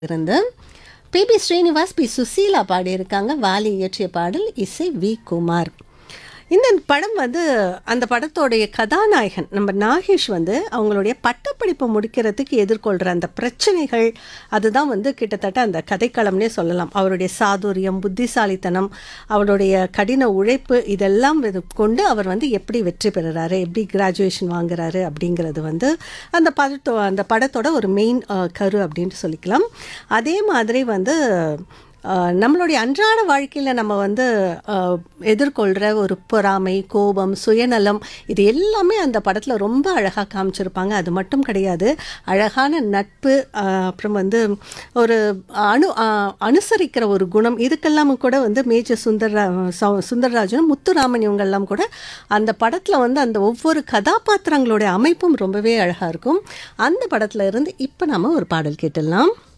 இருந்து P B Srinivas P Susheela பாடியிருக்காங்க வாலி இயற்றிய பாடல் இசை வி குமார் இந்த படம் வந்து அந்த படத்தோடைய கதாநாயகன் நம்ம நாகேஷ் வந்து அவங்களுடைய பட்டப்படிப்பை முடிக்கிறதுக்கு எதிர்கொள்கிற அந்த பிரச்சனைகள் அதுதான் வந்து கிட்டத்தட்ட அந்த கதைக்களம்னே சொல்லலாம் அவருடைய சாதுரியம் புத்திசாலித்தனம் அவருடைய கடின உழைப்பு இதெல்லாம் இது கொண்டு அவர் வந்து எப்படி வெற்றி பெறுறாரு எப்படி கிராஜுவேஷன் வாங்குறாரு அப்படிங்கிறது வந்து அந்த படத்தோ அந்த படத்தோட ஒரு மெயின் கரு அப்படின்ட்டு சொல்லிக்கலாம் அதே மாதிரி வந்து ஆஹ் நம்மளுடைய அன்றாட வாழ்க்கையில் நம்ம வந்து ஆஹ் எதிர்கொள்கிற ஒரு பொறாமை கோபம் சுயநலம் இது எல்லாமே அந்த படத்தில் ரொம்ப அழகாக காமிச்சிருப்பாங்க அது மட்டும் கிடையாது அழகான நட்பு ஆஹ் அப்புறம் வந்து ஒரு அணு ஆஹ் அனுசரிக்கிற ஒரு குணம் இதுக்கெல்லாம் கூட வந்து மேஜர் சுந்தர சௌ- சுந்தரராஜனும் முத்துராமன் இவங்கெல்லாம் கூட அந்த படத்தில் வந்து அந்த ஒவ்வொரு கதாபாத்திரங்களுடைய அமைப்பும் ரொம்பவே அழகாக இருக்கும் அந்த படத்தில் இருந்து இப்போ நாம ஒரு பாடல் கேட்டுடலாம்